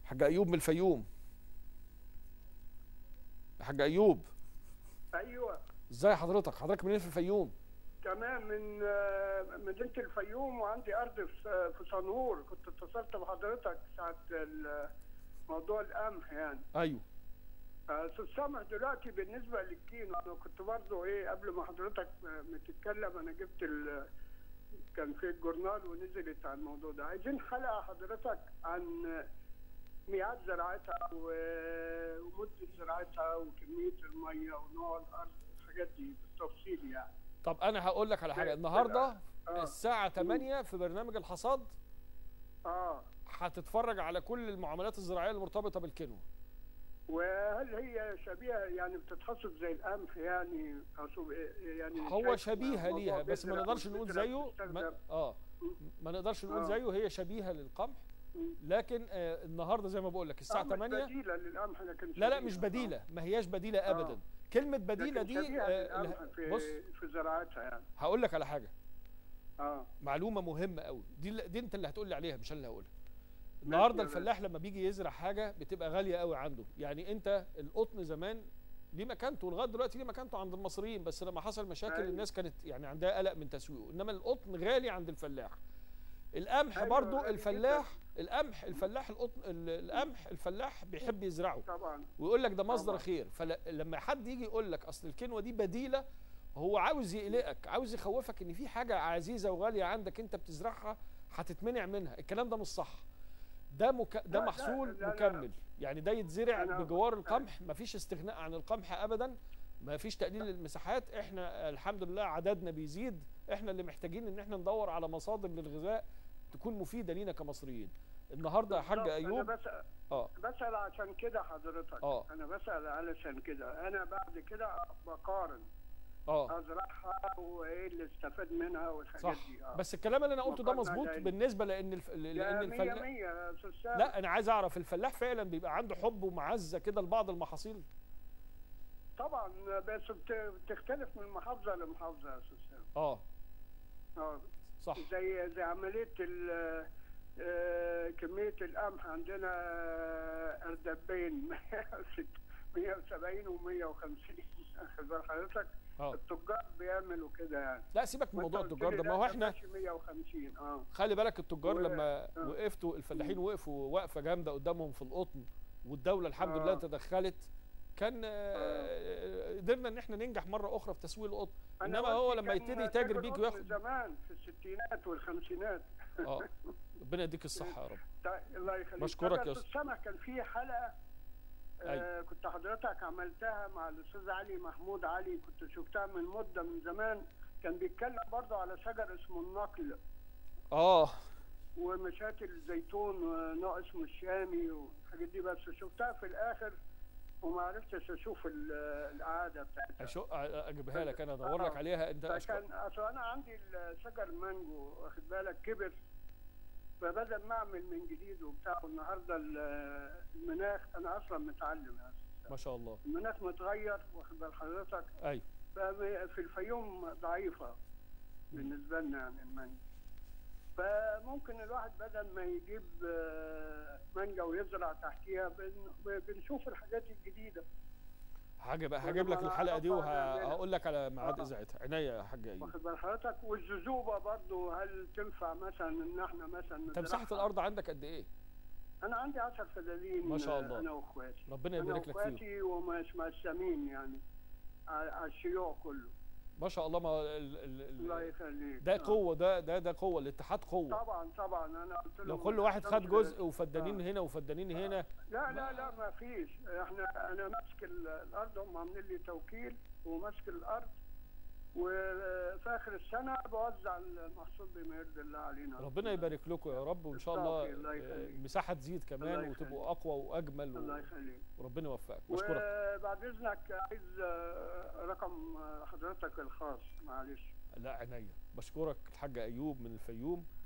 حاج ايوب من الفيوم يا حاج ايوب ايوه ازاي حضرتك حضرتك منين في الفيوم تمام من آه، مدينه الفيوم وعندي ارض في في صنهور كنت اتصلت بحضرتك ساعه ال- موضوع القمح يعني ايوه آه، استاذ سامح دلوقتي بالنسبه للكينو انا كنت برضه ايه قبل ما حضرتك آه، ما تتكلم انا جبت ال كان في الجورنال ونزلت عن الموضوع ده عايزين حلقه حضرتك عن ميعاد زراعتها و- ومده زراعتها وكميه الميه ونوع الارض الحاجات دي بالتفصيل يعني طب انا هقول لك على حاجه لا، النهارده آه. الساعه 8 في برنامج الحصاد اه هتتفرج على كل المعاملات الزراعيه المرتبطه بالكينوا وهل هي شبيهه يعني بتتحصد زي القمح يعني أقصد إيه يعني هو شايف شبيهه موضوع ليها بس ما بذرة نقدرش أو نقول بذرة زيه بتستخدم. ما اه ما نقدرش نقول آه. زيه هي شبيهه للقمح مم. لكن آه النهارده زي ما بقول لك الساعه آه، مش 8 بديله للقمح لكن لا لا شبيهة. مش آه. بديله ما هياش بديله آه. ابدا كلمه بديله لكن دي شبيهة آه للقمح لا- في بص في زراعتها يعني هقول لك على حاجه اه معلومه مهمه قوي دي اللي- دي انت اللي هتقول لي عليها مش انا اللي هقولها النهارده يا باشا. الفلاح لما بيجي يزرع حاجه بتبقى غاليه قوي عنده يعني انت القطن زمان ليه مكانته لغايه دلوقتي ليه مكانته عند المصريين بس لما حصل مشاكل أيوة. الناس كانت يعني عندها قلق من تسويقه انما القطن غالي عند الفلاح القمح أيوة، برضو غالي الفلاح القمح الفلاح القطن ال- القمح الفلاح بيحب يزرعه طبعا ويقول لك ده مصدر طبعا. خير فلما حد يجي يقول لك اصل الكنوه دي بديله هو عاوز يقلقك عاوز يخوفك ان في حاجه عزيزه وغاليه عندك انت بتزرعها هتتمنع منها الكلام ده مش صح ده مك... ده لا، لا، محصول لا، لا. مكمل يعني ده يتزرع أنا- بجوار القمح مفيش استغناء عن القمح ابدا مفيش تقليل للمساحات احنا الحمد لله عددنا بيزيد احنا اللي محتاجين ان احنا ندور على مصادر للغذاء تكون مفيده لينا كمصريين النهارده يا حاج بالظبط. ايوب انا بسأل اه بسأل عشان كده حضرتك آه. انا بسأل علشان كده انا بعد كده بقارن اه ازرعها وايه اللي استفاد منها والحاجات صح دي اه بس الكلام اللي انا قلته ده مقارنة مظبوط دايما. بالنسبه لان الف... لان يا مية الفلاح مية يا استاذ سامح. لا انا عايز اعرف الفلاح فعلا بيبقى عنده حب ومعزه كده لبعض المحاصيل طبعا بس بت- بتختلف من محافظه لمحافظه يا استاذ سامح. اه اه صح زي زي عمليه ال- آه، كميه القمح عندنا آه، اردبين 170 و150 واخد بال حضرتك اه التجار بيعملوا كده يعني لا سيبك من وأنت موضوع قلت التجار لي ده لا، ما هو ده احنا ماشي 150 اه خلي بالك التجار و- لما آه. وقفتوا الفلاحين وقفوا وقفه جامده قدامهم في القطن والدوله الحمد آه. لله تدخلت كان آه، قدرنا ان احنا ننجح مره اخرى في تسويق القطن أنا انما هو والدي لما كان يبتدي يتاجر تاجر بيك قطن وياخد زمان في الستينات والخمسينات اه ربنا يديك الصحه يا رب طيب، الله يخليك بشكرك طب يا أستاذ سامح كان في حلقه آه كنت حضرتك عملتها مع الاستاذ علي محمود علي كنت شفتها من مده من زمان كان بيتكلم برضه على شجر اسمه النقل اه ومشاكل الزيتون ونوع اسمه الشامي والحاجات دي بس شفتها في الاخر وما عرفتش اشوف ال- الاعاده بتاعتها أشو... اجيبها لك انا ادور لك آه. عليها انت أشكر... فكان اصل انا عندي الشجر مانجو واخد بالك كبر فبدل ما اعمل من جديد وبتاع النهارده ال- المناخ انا اصلا متعلم يا أستاذ. ما شاء الله المناخ متغير واخد بال حضرتك ايوه ففي الفيوم ضعيفه بالنسبه لنا يعني المانجا فممكن الواحد بدل ما يجيب آه، مانجا ويزرع تحتيها بن- بنشوف الحاجات الجديده هاجي بقى هجيب لك أنا الحلقه دي أعرف أعملها. وهقول لك على ميعاد آه. اذاعتها عينيا يا حاج ايوب واخد بال حضرتك والجذوبه برضو هل تنفع مثلا ان احنا مثلا انت مساحه نزرعها؟ الارض عندك قد ايه انا عندي 10 فدادين ما شاء الله. انا واخواتي ربنا انا يبارك لك فيهم واخواتي ومش مقسمين يعني على على الشيوع كله ما شاء الله ما ال... ال... الله ال... يخليك ده آه. قوه ده ده ده قوه الاتحاد قوه طبعا طبعا انا قلت له لو ما كل واحد خد تقدرش- جزء وفدانين آه. هنا وفدانين هنا لا لا لا ما فيش احنا انا ماسك ال- الارض هم عاملين لي توكيل وماسك الارض وفي اخر السنه بوزع المحصول بما يرضي الله علينا ربنا يبارك لكم يا رب وان شاء الله بالظبط، الله يخليك. آه، المساحه تزيد كمان الله يخليك. وتبقوا اقوى واجمل الله و... يخليك وربنا يوفقك بشكرك وبعد اذنك عايز آه، رقم آه، حضرتك الخاص معلش لا عينيا بشكرك الحاج ايوب من الفيوم